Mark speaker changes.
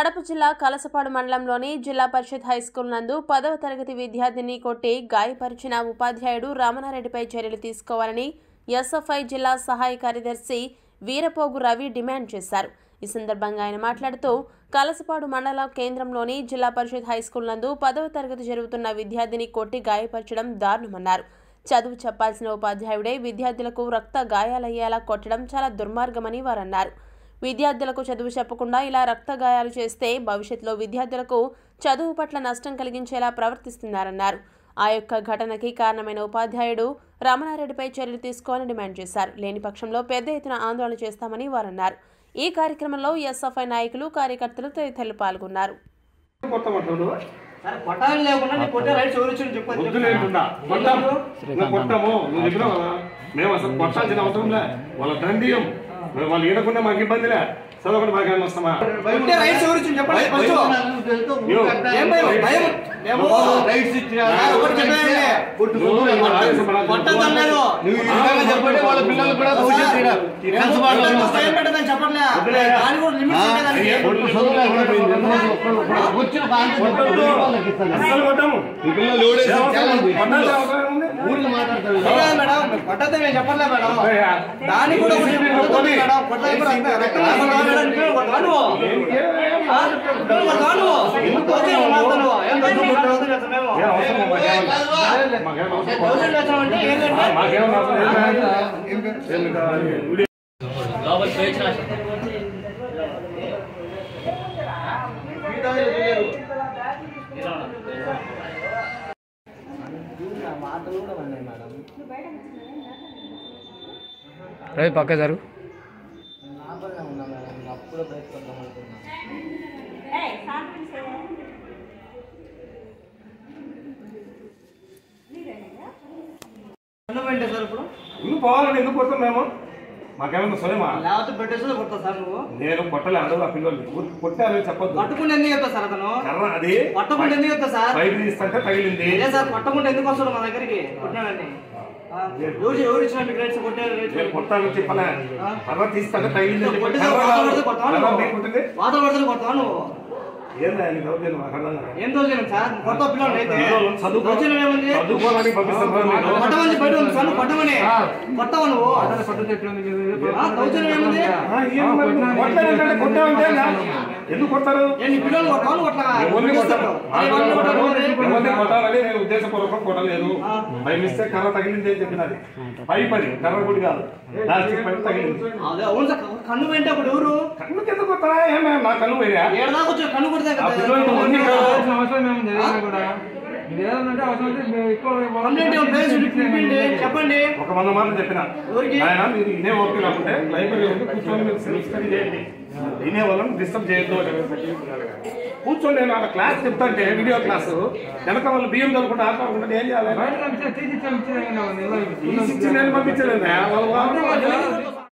Speaker 1: కడప జిల్లా కలసపాడు మండలంలోని జిల్లా పరిషత్ హైస్కూల్ నందు పదవ తరగతి విద్యార్థిని కొట్టి గాయపరిచిన ఉపాధ్యాయుడు రామనారెడ్డిపై చర్యలు తీసుకోవాలని ఎస్ఎఫ్ఐ జిల్లా సహాయ కార్యదర్శి వీరపోగు రవి డిమాండ్ చేశారు ఈ సందర్భంగా ఆయన మాట్లాడుతూ కలసపాడు మండల కేంద్రంలోని జిల్లా పరిషత్ హైస్కూల్ నందు పదవ తరగతి జరుగుతున్న విద్యార్థిని కొట్టి గాయపరచడం దారుణమన్నారు చదువు చెప్పాల్సిన ఉపాధ్యాయుడే విద్యార్థులకు రక్త గాయాలయ్యేలా కొట్టడం చాలా దుర్మార్గమని వారన్నారు విద్యార్థులకు చదువు చెప్పకుండా ఇలా రక్త గాయాలు చేస్తే భవిష్యత్తులో విద్యార్థులకు చదువు పట్ల నష్టం కలిగించేలా ప్రవర్తిస్తున్నారన్నారు ఆ యొక్క ఘటనకి కారణమైన ఉపాధ్యాయుడు రమణారెడ్డిపై చర్యలు తీసుకోవాలని డిమాండ్ చేశారు లేని పక్షంలో పెద్ద ఎత్తున ఆందోళన చేస్తామని వారన్నారు ఈ కార్యక్రమంలో ఎస్ఎఫ్ఐ నాయకులు కార్యకర్తలు తదితరులు పాల్గొన్నారు
Speaker 2: కొట్టమంటాడు
Speaker 3: సరే కొట్టాలని లేకుండా నీకు కొట్టే రైట్స్ ఎవరు ఇచ్చారు చెప్పు
Speaker 2: వద్దు లేకుండా కొట్టాము ఇంకా కొట్టాము నువ్వు చెప్పినావు కదా మేము అసలు కొట్టాల్సిన అవసరం లే వాళ్ళ దండియం మేము వాళ్ళు ఈడకుండా మాకు ఇబ్బందిలే చదవకుండా మాకు ఏమైనా వస్తామా
Speaker 3: కొట్టే రైట్స్ ఎవరు ఇచ్చారు చెప్పండి ఫస్ట్
Speaker 2: యో,
Speaker 3: ఏం భయం భయం మేము
Speaker 4: రైట్స్ ఇచ్చినా
Speaker 3: నాకు ఒకటి చెప్పేయండి.
Speaker 2: నువ్వు ఏమో ఆవేశం పడాల్సిన
Speaker 3: కొట్టద్దని లేదు
Speaker 4: నువ్వు ఈ విధంగా చెప్పండి వాళ్ళ పిల్లలు కూడా భవిష్యత్తు ఈడ. ఈ
Speaker 3: మేము
Speaker 4: కలుసుబాటు
Speaker 3: కొట్టడానికి భయం పెట్టదని చెప్పట్లే దాని కూడా లిమిట్స్ ఉంటాయి దానికి.
Speaker 4: ఒట్టు చదువు లేకుండా పోయింది. రోజు ఒక్కడు- ఒక్కడు కూర్చుని కాంతి చెప్పండి, వాళ్ళకి ఇస్తాను.
Speaker 2: అసలు కొట్టాము
Speaker 4: ఈ పిల్లలు ఎవడేసి చాలా ఉంది.
Speaker 2: కొట్టాల్సిన అవసరం ఉంది
Speaker 4: ఊరికి మాట్లాడతారు
Speaker 3: ఏం కాదు మేడం మేము కొట్టద్దని మేము చెప్పట్లే మేడం దానికి కూడా కొంచెం కొడుతుంది మేడం కొట్టడానికి కూడా రక్తం- రక్తం వస్తుందా మేడం? పిల్లలు కొడతావా నువ్వు? ఆ? పిల్లలు కొడతావా నువ్వు? ఎందుకు దౌర్జన్యం మాట్లాడుతున్నావు? ఏం దౌర్జన్యం చేస్తాం మేము?
Speaker 2: ఏం అవసరం మాకేం మాకేం అవసరం
Speaker 3: దౌర్జన్యం చేస్తామంటే ఏంటంటే
Speaker 2: మాకేం అవసరం ఏం కావాలి? వీడియో
Speaker 5: రవి పక్క జరుగు
Speaker 3: అన్నం ఏంటి సార్ ఇప్పుడు
Speaker 2: ఎందుకు పోవాలని ఎందుకు కొడతాం మేము మాకేమన్నా సొలేమా
Speaker 3: లేకపోతే పెట్టేసి కొడతా సార్ నువ్వు
Speaker 2: నేను కొట్టలే అడవులు ఆ పిల్లల్ని ఊరికి కొట్టారని చెప్పొద్దు
Speaker 3: పట్టుకుంటే ఎందుకు చెప్తా సార్ అతను
Speaker 2: కర్ర అది
Speaker 3: పట్టకుండా ఎందుకు చెప్తా సార్
Speaker 2: బయట తీస్తుంటే తగిలింది
Speaker 3: ఇదే సార్ పట్టకుండా ఎందుకు వస్తాడు మా దగ్గరికి కొట్టినాడని ఆ, ఎవరు ఎవరు ఇచ్చిన మీకు రైట్స్ కొట్టారు రైట్స్
Speaker 2: నేను కొట్టాలని చెప్పలే కర్ర తీస్తుంటే తగిలింది అని చెప్పి
Speaker 3: కొట్టేసి
Speaker 2: కర్ర
Speaker 3: వాతలు పడితే కొడతావా
Speaker 2: కర్ర
Speaker 3: నువ్వు?
Speaker 2: పీక్కుంటుంది.
Speaker 3: వాతలు పడితే కొడతావా నువ్వు
Speaker 2: ఏందా నీకు దౌర్జన్యం నాకు అర్థం కాదు.
Speaker 3: ఏం దోచనం సార్ కొత్త పిల్లలు అయితే
Speaker 2: పిల్లలు చదువుకో-
Speaker 3: దోచనం ఏముంది
Speaker 2: చదువుకోవాలని పంపిస్తారు మీరు.
Speaker 3: కొట్టమని బయట ఉంది సార్ నువ్వు కొట్టమని కొట్టవా నువ్వు ఆ, దౌర్జన్యం ఏముంది
Speaker 2: ఆ, ఏం మరి నువ్వు కొట్టలేదంటే కొట్టావంటే నా- ఎందుకు కొడతారు
Speaker 3: ఏ, నీ పిల్లలు కొట్టావు నువ్వు కొట్టగా
Speaker 2: ఎవరిని కొట్టారు
Speaker 3: మరి ఎవరిని కొట్టారు మరి?
Speaker 2: ఎవరిని కొట్టాలని నేను ఉద్దేశపూర్వకం కొట్టలేదు బై మిస్టేక్ కర్ర తగిలింది అని చెప్పినది పై పని కర్ర కూడా కాదు ప్లాస్టిక్ పని తగిలింది
Speaker 3: అదే అవును సార్ కన్ను వెంటే అప్పుడు ఎవరు
Speaker 2: కన్ను కింద కొడతారా ఏమే నా కన్ను పోయా
Speaker 3: ఏడదాకా వచ్చి కన్ను కొడితే
Speaker 2: ఆ
Speaker 3: కదా
Speaker 2: పిల్లలు ఉంది కదా.
Speaker 5: అవసరం ఏముంది ఏదైనా కూడా ఇది ఏదంటే అవసరం అయితే మేము ఎక్కువ
Speaker 3: కంప్లైంట్ ఏం ప్లేస్ పిలిపిండి చెప్పండి
Speaker 2: ఒక వంద మాటలు చెప్పిన
Speaker 3: ఎవరికి?
Speaker 2: ఆయన మీరు ఇనే ఓపిక కాకుంటే లైబ్రరీ ఉంది కూర్చొని మీరు సెల్ఫ్ స్టడీ చేయండి వినే వాళ్ళని డిస్టర్బ్ చేయొద్దు అని కూర్చొని నేను అక్కడ క్లాస్ చెప్తాంటే వీడియో క్లాస్ వెనక వాళ్ళు బియ్యం చదువుకుంటే ఆడుకుంటే ఏం చేయాలి
Speaker 5: బయట తీసి ఇచ్చాము ఇచ్చేది
Speaker 2: ఈ శిక్షణ నేను పంపించలేదు వాళ్ళు వాళ్ళు